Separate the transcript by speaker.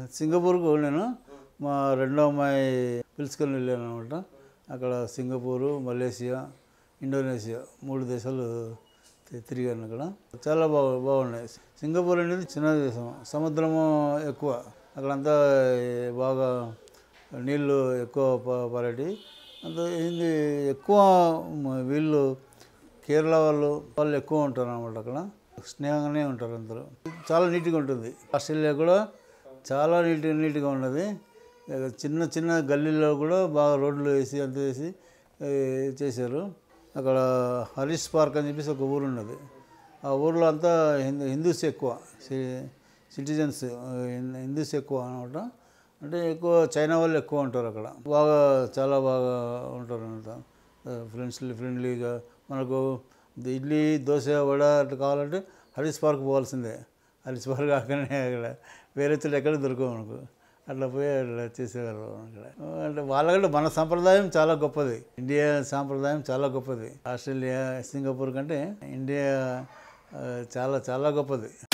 Speaker 1: సింగపూర్కు నేను మా రెండో అమ్మాయి పిలుచుకొని వెళ్ళాను అనమాట అక్కడ సింగపూరు మలేషియా ఇండోనేషియా మూడు దేశాలు తి- తిరిగాను అక్కడ చాలా బాగు బాగున్నాయి సింగపూర్ అనేది చిన్న దేశం సముద్రము ఎక్కువ అక్కడంతా బాగా నీళ్ళు ఎక్కువ ప- పరేటి అంత ఇది ఎక్కువ మ- వీళ్ళు కేరళ వాళ్ళు వాళ్ళు ఎక్కువ ఉంటారు అనమాట అక్కడ స్నేహంగానే ఉంటారు అందరూ చాలా నీట్గా ఉంటుంది ఆస్ట్రేలియా కూడా చాలా నీట్ నీట్గా ఉన్నది ఇక చిన్న చిన్న గల్లీలో కూడా బాగా రోడ్లు వేసి అంత వేసి ఏ, చేశారు అక్కడ హరీష్ పార్క్ అని చెప్పేసి ఒక ఊరు ఉన్నది ఆ ఊర్లో అంతా హిందూ హిందూస్ ఎక్కువ సి- సిటిజన్స్ ఆ, హిం- హిందూస్ ఎక్కువ అనమాట అంటే ఎక్కువ చైనా వాళ్ళు ఎక్కువ ఉంటారు అక్కడ బాగా చాలా బాగా ఉంటారు అనమాట ఫ్రెండ్స్లీ ఫ్రెండ్లీగా మనకు ఇడ్లీ దోశ వడ అట్లా కావాలంటే హరీష్ పార్క్ పోవాల్సిందే హరీష్ పార్క్ అక్కడనే అక్కడ వేరే చోట ఎక్కడ దొరకవు మనకు అట్లా పోయి అట్లా చేసేవారు అక్కడ అంటే వాళ్ళకంటే మన సంప్రదాయం చాలా గొప్పది ఇండియా సాంప్రదాయం చాలా గొప్పది ఆస్ట్రేలియా సింగపూర్ కంటే ఇండియా ఆ, చాలా చాలా గొప్పది